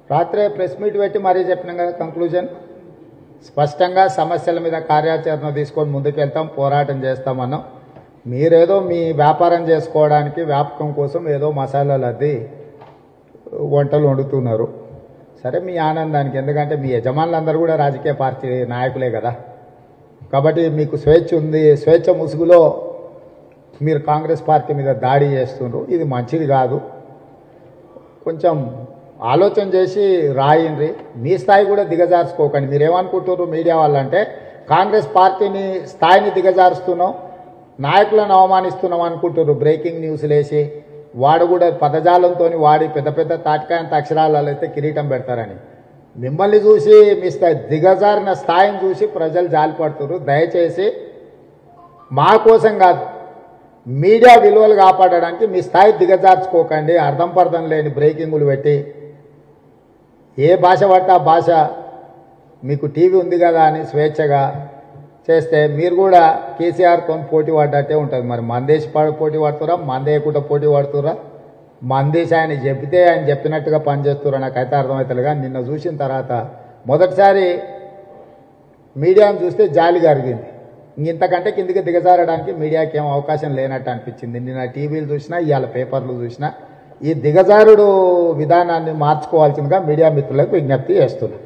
రాత్రే press meet పెట్టి మరీ చెప్పినాం కదా కంక్లూజన్ స్పష్టంగా సమస్యల మీద కార్యాచరణ తీసుకొని ముందుకెళ్తాం పోరాటం చేస్తామన్నాం మీరేదో మీ వ్యాపారం చేసుకోవడానికి వ్యాపకం కోసం ఏదో మసాలాలు అద్ది వంటలు వండుతున్నారు సరే మీ ఆనందానికి ఎందుకంటే మీ యజమానులందరూ కూడా రాజకీయ పార్టీ నాయకులే కదా కాబట్టి మీకు స్వేచ్ఛ ఉంది స్వేచ్ఛ ముసుగులో మీరు కాంగ్రెస్ పార్టీ మీద దాడి చేస్తుండ్రు ఇది మంచిది కాదు కొంచెం ఆలోచన చేసి రాయండి మీ స్థాయి కూడా దిగజార్చుకోకండి మీరు ఏమనుకుంటున్నారు మీడియా వాళ్ళంటే కాంగ్రెస్ పార్టీని స్థాయిని దిగజారుస్తున్నాం నాయకులను అవమానిస్తున్నాం అనుకుంటున్నారు బ్రేకింగ్ న్యూస్లు వేసి వాడు కూడా పదజాలంతో వాడి పెద్ద పెద్ద తాటికాయంత అక్షరాలలో అయితే కిరీటం పెడతారని మిమ్మల్ని చూసి మీ స్థాయి దిగజారిన స్థాయిని చూసి ప్రజలు జాలిపడుతున్నారు దయచేసి మా కోసం కాదు మీడియా విలువలు కాపాడడానికి మీ స్థాయి దిగజార్చుకోకండి అర్థం పర్థం లేని బ్రేకింగులు పెట్టి ఏ భాష పడితే ఆ భాష మీకు టీవీ ఉంది కదా అని స్వేచ్ఛగా చేస్తే మీరు కూడా కేసీఆర్తో పోటీ పడ్డట్టే ఉంటుంది మరి మందేసి పడ పోటీ పడుతురా మందేయకుండా పోటీ పడుతురా మందేసి ఆయన చెబితే ఆయన చెప్పినట్టుగా పనిచేస్తురా నాకైతే అర్థమవుతుందిగా నిన్న చూసిన తర్వాత మొదటిసారి మీడియాను చూస్తే జాలి కలిగింది ఇంతకంటే కిందికి దిగజారడానికి మీడియాకి ఏం అవకాశం లేనట్టు అనిపించింది నిన్న టీవీలు చూసినా ఇవాళ పేపర్లు చూసినా ఈ దిగజారుడు విధానాన్ని మార్చుకోవాల్సిందిగా మీడియా మిత్రులకు విజ్ఞప్తి చేస్తున్నా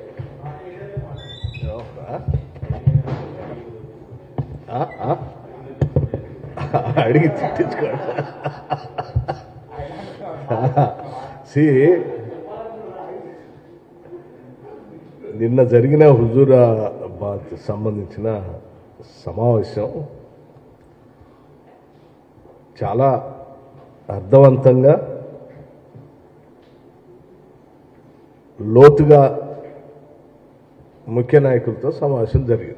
ఆ? ఆ? అడిగి తిట్టించుకోండి సి నిన్న జరిగిన హుజూరాబాద్ సంబంధించిన సమావేశం చాలా అర్థవంతంగా లోతుగా ముఖ్య నాయకులతో సమావేశం జరిగింది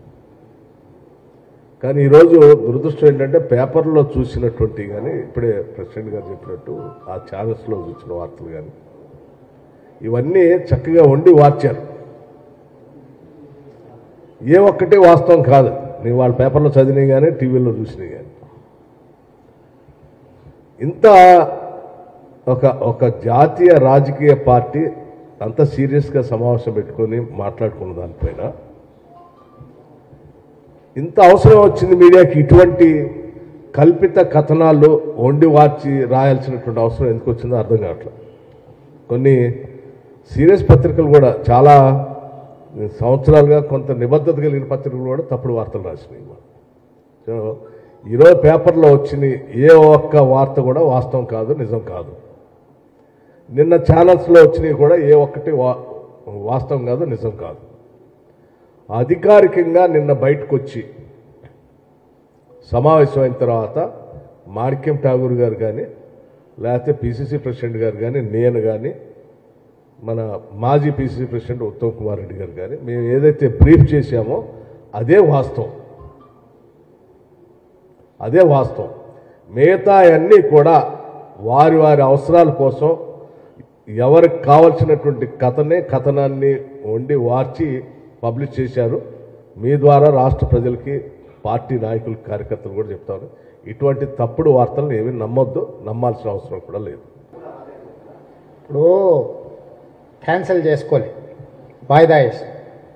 కానీ ఈరోజు దురదృష్టం ఏంటంటే పేపర్లో చూసినటువంటి కానీ ఇప్పుడే ప్రెసిడెంట్ గారు చెప్పినట్టు ఆ ఛానల్స్లో చూసిన వార్తలు కానీ ఇవన్నీ చక్కగా వండి వార్చారు ఏ ఒక్కటి వాస్తవం కాదు నేను వాళ్ళ పేపర్లో చదివినవి కానీ టీవీలో చూసినవి కానీ ఇంత ఒక ఒక జాతీయ రాజకీయ పార్టీ అంత సీరియస్గా సమావేశం పెట్టుకొని మాట్లాడుకున్న దానిపైన ఇంత అవసరం వచ్చింది మీడియాకి ఇటువంటి కల్పిత కథనాలు వండి వార్చి రాయాల్సినటువంటి అవసరం ఎందుకు వచ్చిందో అర్థం కావట్లేదు కొన్ని సీరియస్ పత్రికలు కూడా చాలా సంవత్సరాలుగా కొంత నిబద్ధత కలిగిన పత్రికలు కూడా తప్పుడు వార్తలు రాసినాయి సో ఈరోజు పేపర్లో వచ్చిన ఏ ఒక్క వార్త కూడా వాస్తవం కాదు నిజం కాదు నిన్న ఛానల్స్లో వచ్చినవి కూడా ఏ ఒక్కటి వా వాస్తవం కాదు నిజం కాదు అధికారికంగా నిన్న బయటకు వచ్చి సమావేశం అయిన తర్వాత మాణిక్యం ఠాగూర్ గారు కానీ లేకపోతే పిసిసి ప్రెసిడెంట్ గారు కానీ నేను కానీ మన మాజీ పిసిసి ప్రెసిడెంట్ ఉత్తమ్ కుమార్ రెడ్డి గారు కానీ మేము ఏదైతే బ్రీఫ్ చేశామో అదే వాస్తవం అదే వాస్తవం మిగతా అన్నీ కూడా వారి వారి అవసరాల కోసం ఎవరికి కావలసినటువంటి కథనే కథనాన్ని వండి వార్చి పబ్లిష్ చేశారు మీ ద్వారా రాష్ట్ర ప్రజలకి పార్టీ నాయకులు కార్యకర్తలు కూడా చెప్తాను ఇటువంటి తప్పుడు వార్తలను ఏమీ నమ్మొద్దు నమ్మాల్సిన అవసరం కూడా లేదు ఇప్పుడు క్యాన్సిల్ చేసుకోలే వాయిదా వేసి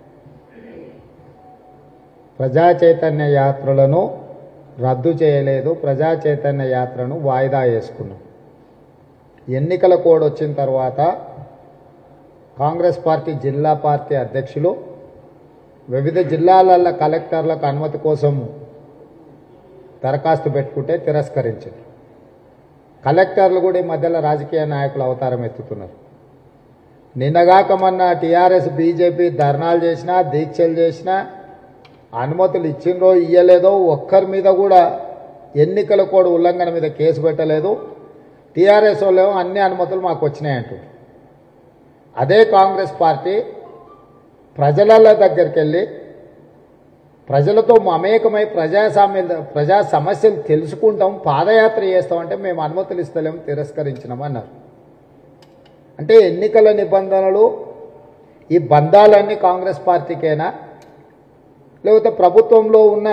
ప్రజా చైతన్య యాత్రలను రద్దు చేయలేదు ప్రజా చైతన్య యాత్రను వాయిదా వేసుకున్నాం ఎన్నికల కోడ్ వచ్చిన తర్వాత కాంగ్రెస్ పార్టీ జిల్లా పార్టీ అధ్యక్షులు వివిధ జిల్లాల కలెక్టర్లకు అనుమతి కోసం దరఖాస్తు పెట్టుకుంటే తిరస్కరించింది కలెక్టర్లు కూడా ఈ మధ్యలో రాజకీయ నాయకులు అవతారం ఎత్తుతున్నారు నిన్నగాక మొన్న టీఆర్ఎస్ బీజేపీ ధర్నాలు చేసినా దీక్షలు చేసినా అనుమతులు ఇచ్చిండ్రో ఇయ్యలేదో ఒక్కరి మీద కూడా ఎన్నికల కోడ్ ఉల్లంఘన మీద కేసు పెట్టలేదు టీఆర్ఎస్ వాళ్ళు అన్ని అనుమతులు మాకు వచ్చినాయంటారు అదే కాంగ్రెస్ పార్టీ ప్రజల దగ్గరికి వెళ్ళి ప్రజలతో మమేకమై ప్రజాస్వామ్య ప్రజా సమస్యలు తెలుసుకుంటాం పాదయాత్ర చేస్తామంటే మేము అనుమతులు ఇస్తలేము తిరస్కరించినాం అన్నారు అంటే ఎన్నికల నిబంధనలు ఈ బంధాలన్నీ కాంగ్రెస్ పార్టీకేనా లేకపోతే ప్రభుత్వంలో ఉన్న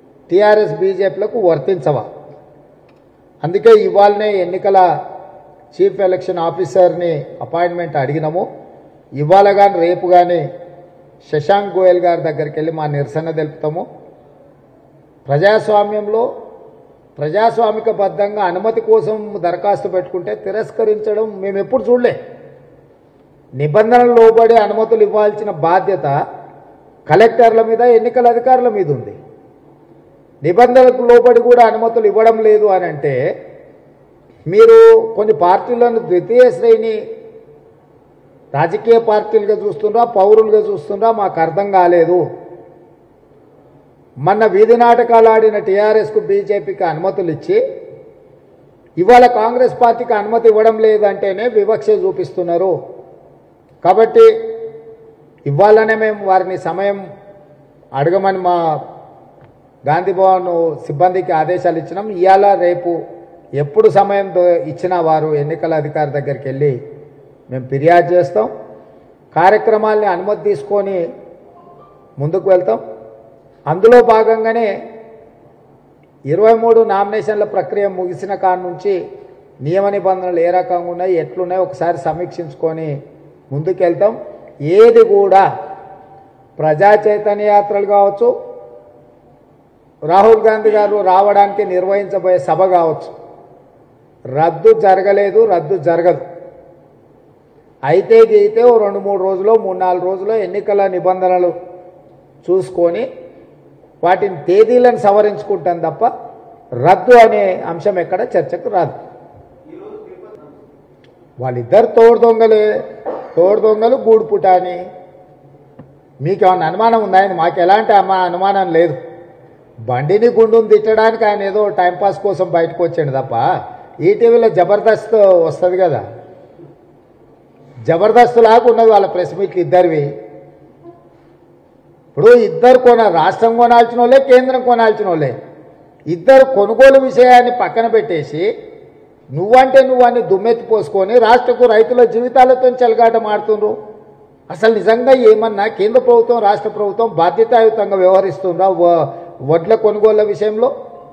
టీఆర్ఎస్ బీజేపీలకు వర్తించవా అందుకే ఇవాళనే ఎన్నికల చీఫ్ ఎలక్షన్ ఆఫీసర్ని అపాయింట్మెంట్ అడిగినాము ఇవాళ కానీ రేపు కానీ శశాంక్ గోయల్ గారి దగ్గరికి వెళ్ళి మా నిరసన తెలుపుతాము ప్రజాస్వామ్యంలో ప్రజాస్వామికబద్ధంగా అనుమతి కోసం దరఖాస్తు పెట్టుకుంటే తిరస్కరించడం మేము ఎప్పుడు చూడలే నిబంధనలు లోబడి అనుమతులు ఇవ్వాల్సిన బాధ్యత కలెక్టర్ల మీద ఎన్నికల అధికారుల మీద ఉంది నిబంధనలకు లోబడి కూడా అనుమతులు ఇవ్వడం లేదు అని అంటే మీరు కొన్ని పార్టీలను ద్వితీయ శ్రేణి రాజకీయ పార్టీలుగా చూస్తుండ్రా పౌరులుగా చూస్తుండ్రా మాకు అర్థం కాలేదు మొన్న వీధి నాటకాలు ఆడిన టీఆర్ఎస్కు బీజేపీకి అనుమతులు ఇచ్చి ఇవాళ కాంగ్రెస్ పార్టీకి అనుమతి ఇవ్వడం లేదంటేనే వివక్ష చూపిస్తున్నారు కాబట్టి ఇవ్వాలనే మేము వారిని సమయం అడగమని మా గాంధీ భవన్ సిబ్బందికి ఆదేశాలు ఇచ్చినాం ఇవాళ రేపు ఎప్పుడు సమయం దో- ఇచ్చినా వారు ఎన్నికల అధికారి దగ్గరికి వెళ్ళి మేము ఫిర్యాదు చేస్తాం కార్యక్రమాల్ని అనుమతి తీసుకొని ముందుకు వెళ్తాం అందులో భాగంగానే ఇరవై మూడు నామినేషన్ల ప్రక్రియ ముగిసిన కాడ నుంచి నియమ నిబంధనలు ఏ రకంగా ఉన్నాయి ఎట్లున్నాయి ఒకసారి సమీక్షించుకొని ముందుకెళ్తాం ఏది కూడా ప్రజా చైతన్య యాత్రలు కావచ్చు రాహుల్ గాంధీ గారు రావడానికి నిర్వహించబోయే సభ కావచ్చు రద్దు జరగలేదు రద్దు జరగదు అయితే గీతే ఓ రెండు మూడు రోజులు మూడు నాలుగు రోజులు ఎన్నికల నిబంధనలు చూసుకొని వాటిని తేదీలను సవరించుకుంటాం తప్ప రద్దు అనే అంశం ఎక్కడ చర్చకు రాదు వాళ్ళిద్దరు తోడు దొంగలే తోడు దొంగలు గూడు పుటాని మీకు ఏమన్నా అనుమానం ఉందా ఆయన మాకు ఎలాంటి అమ- అనుమానం లేదు బండిని గుండుని తిట్టడానికి ఆయన ఏదో టైంపాస్ కోసం బయటకు వచ్చాడు తప్ప ఈటీవీలో జబర్దస్త్ వస్తుంది కదా జబర్దస్త్ లాగా ఉన్నది వాళ్ళ ప్రెస్ మీట్లు ఇద్దరివి ఇప్పుడు ఇద్దరు కొన రాష్ట్రం కొనాల్సిన వాళ్ళే కేంద్రం కొనాల్సిన వాళ్ళే ఇద్దరు కొనుగోలు విషయాన్ని పక్కన పెట్టేసి నువ్వంటే నువ్వని దుమ్మెత్తి పోసుకొని రాష్ట్రకు రైతుల జీవితాలతో చెలగాట మాడుతుండ్రు అసలు నిజంగా ఏమన్నా కేంద్ర ప్రభుత్వం రాష్ట్ర ప్రభుత్వం బాధ్యతాయుతంగా వ్యవహరిస్తుందా వ- వడ్ల కొనుగోళ్ల విషయంలో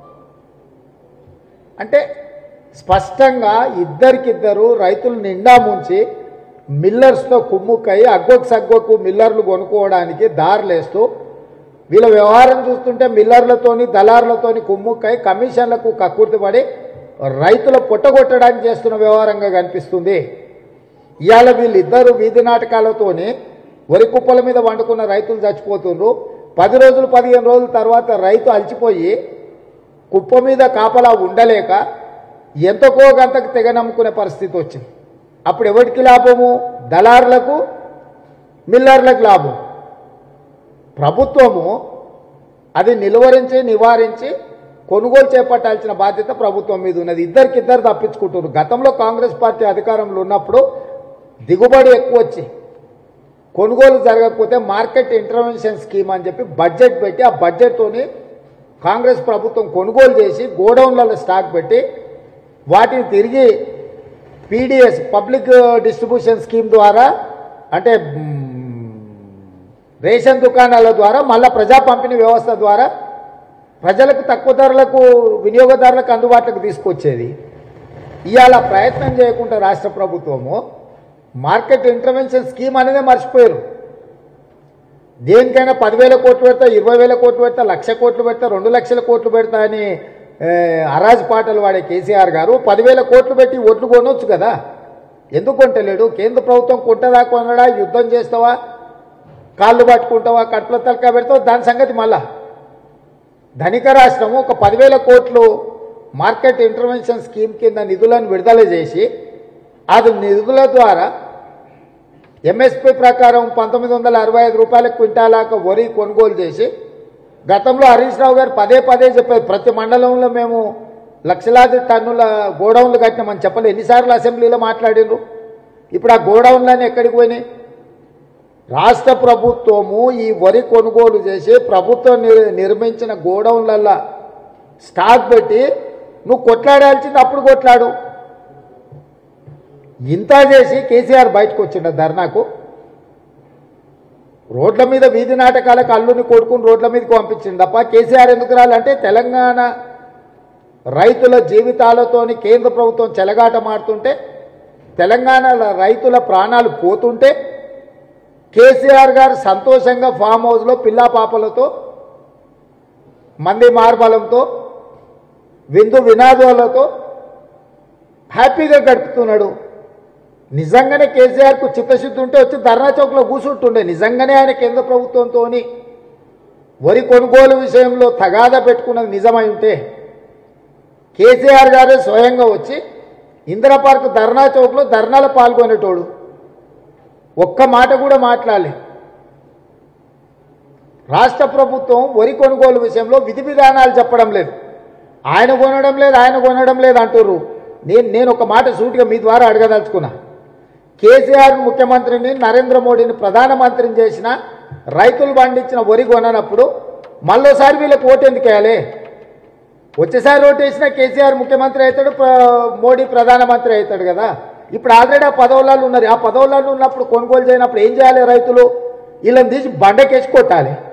అంటే స్పష్టంగా ఇద్దరికిద్దరు రైతులు నిండా ముంచి మిల్లర్స్తో కుమ్ముక్కై అగ్గొకు సగ్గొకు మిల్లర్లు కొనుక్కోవడానికి దారులేస్తూ వీళ్ళ వ్యవహారం చూస్తుంటే మిల్లర్లతోని దళారులతోని కుమ్ముక్కై కమిషన్లకు కక్కుర్తిపడి రైతుల పొట్టగొట్టడానికి చేస్తున్న వ్యవహారంగా కనిపిస్తుంది ఇవాళ వీళ్ళిద్దరు వీధి నాటకాలతోని వరి కుప్పల మీద వండుకున్న రైతులు చచ్చిపోతుండ్రు పది రోజులు పదిహేను రోజుల తర్వాత రైతు అలసిపోయి కుప్ప మీద కాపలా ఉండలేక ఎంతకో గంతకు తెగ నమ్ముకునే పరిస్థితి వచ్చింది అప్పుడు ఎవరికి లాభము దళారులకు మిల్లర్లకు లాభం ప్రభుత్వము అది నిలువరించి నివారించి కొనుగోలు చేపట్టాల్సిన బాధ్యత ప్రభుత్వం మీద ఉన్నది ఇద్దరికిద్దరు తప్పించుకుంటున్నారు గతంలో కాంగ్రెస్ పార్టీ అధికారంలో ఉన్నప్పుడు దిగుబడి ఎక్కువ వచ్చి కొనుగోలు జరగకపోతే మార్కెట్ ఇంటర్వెన్షన్ స్కీమ్ అని చెప్పి బడ్జెట్ పెట్టి ఆ బడ్జెట్తోని కాంగ్రెస్ ప్రభుత్వం కొనుగోలు చేసి గోడౌన్లలో స్టాక్ పెట్టి వాటిని తిరిగి పీడిఎస్ పబ్లిక్ డిస్ట్రిబ్యూషన్ స్కీమ్ ద్వారా అంటే మ్, రేషన్ దుకాణాల ద్వారా మళ్ళా ప్రజా పంపిణీ వ్యవస్థ ద్వారా ప్రజలకు తక్కువ ధరలకు వినియోగదారులకు అందుబాటులోకి తీసుకొచ్చేది ఇవాళ ప్రయత్నం చేయకుండా రాష్ట్ర ప్రభుత్వము మార్కెట్ ఇంటర్వెన్షన్ స్కీమ్ అనేదే మర్చిపోయారు దేనికైనా పదివేల కోట్లు పెడతా ఇరవై వేల కోట్లు పెడతా లక్ష కోట్లు పెడతా రెండు లక్షల కోట్లు పెడతా అని ఏ, అరాజ్ పాటలు వాడే కేసీఆర్ గారు పదివేల కోట్లు పెట్టి ఒట్లు కొనొచ్చు కదా ఎందుకు కొంటలేడు కేంద్ర ప్రభుత్వం కొంటదా కొనడా యుద్ధం చేస్తావా కాళ్ళు పట్టుకుంటావా కడుపుల తలకా పెడతావా దాని సంగతి మళ్ళా ధనిక రాష్ట్రము ఒక పదివేల కోట్లు మార్కెట్ ఇంటర్వెన్షన్ స్కీమ్ కింద నిధులను విడుదల చేసి అది నిధుల ద్వారా ఎంఎస్పి ప్రకారం పంతొమ్మిది వందల అరవై ఐదు రూపాయల క్వింటాలాక వరి కొనుగోలు చేసి గతంలో హరీష్ రావు గారు పదే పదే చెప్పారు ప్రతి మండలంలో మేము లక్షలాది టన్నుల గోడౌన్లు కట్టినామని చెప్పలే ఎన్నిసార్లు అసెంబ్లీలో మాట్లాడిండ్రు ఇప్పుడు ఆ గోడౌన్లన్నీ ఎక్కడికి పోయినాయి రాష్ట్ర ప్రభుత్వము ఈ వరి కొనుగోలు చేసి ప్రభుత్వం నిర్- నిర్మించిన గోడౌన్లల్లో స్టాక్ పెట్టి నువ్వు కొట్లాడాల్సింది అప్పుడు కొట్లాడు ఇంత చేసి కేసీఆర్ బయటకు వచ్చిండ ధర్నాకు రోడ్ల మీద వీధి నాటకాలకు అల్లుని కొడుకుని రోడ్ల మీదకి పంపించింది తప్ప కేసీఆర్ ఎందుకు రాలంటే తెలంగాణ రైతుల జీవితాలతోని కేంద్ర ప్రభుత్వం చెలగాట మాడుతుంటే తెలంగాణలో రైతుల ప్రాణాలు పోతుంటే కేసీఆర్ గారు సంతోషంగా ఫామ్ హౌస్లో పిల్లా పాపలతో మంది మార్బలంతో విందు వినాదాలతో హ్యాపీగా గడుపుతున్నాడు నిజంగానే కేసీఆర్కు చిత్తశుద్ధి ఉంటే వచ్చి ధర్నా చౌక్లో కూర్చుంటుండే నిజంగానే ఆయన కేంద్ర ప్రభుత్వంతో వరి కొనుగోలు విషయంలో తగాదా పెట్టుకున్నది నిజమై ఉంటే కేసీఆర్ గారే స్వయంగా వచ్చి ఇందిరా పార్క్ ధర్నా చౌక్లో ధర్నాలో పాల్గొనేటోడు ఒక్క మాట కూడా మాట్లాడలే రాష్ట్ర ప్రభుత్వం వరి కొనుగోలు విషయంలో విధి విధానాలు చెప్పడం లేదు ఆయన కొనడం లేదు ఆయన కొనడం లేదు అంటుర్రు నేను నేను ఒక మాట సూటిగా మీ ద్వారా అడగదలుచుకున్నా కేసీఆర్ ముఖ్యమంత్రిని నరేంద్ర మోడీని ప్రధానమంత్రిని చేసిన రైతులు పండించిన వరి కొననప్పుడు మళ్ళోసారి వీళ్ళకి ఓటు ఎందుకు వేయాలి వచ్చేసారి ఓటు వేసినా కేసీఆర్ ముఖ్యమంత్రి అవుతాడు ప్ర- మోడీ ప్రధానమంత్రి అవుతాడు కదా ఇప్పుడు ఆల్రెడీ ఆ పదవులలో ఉన్నారు ఆ పదవులలో ఉన్నప్పుడు కొనుగోలు చేయనప్పుడు ఏం చేయాలి రైతులు వీళ్ళని తీసి బండకేసి కొట్టాలి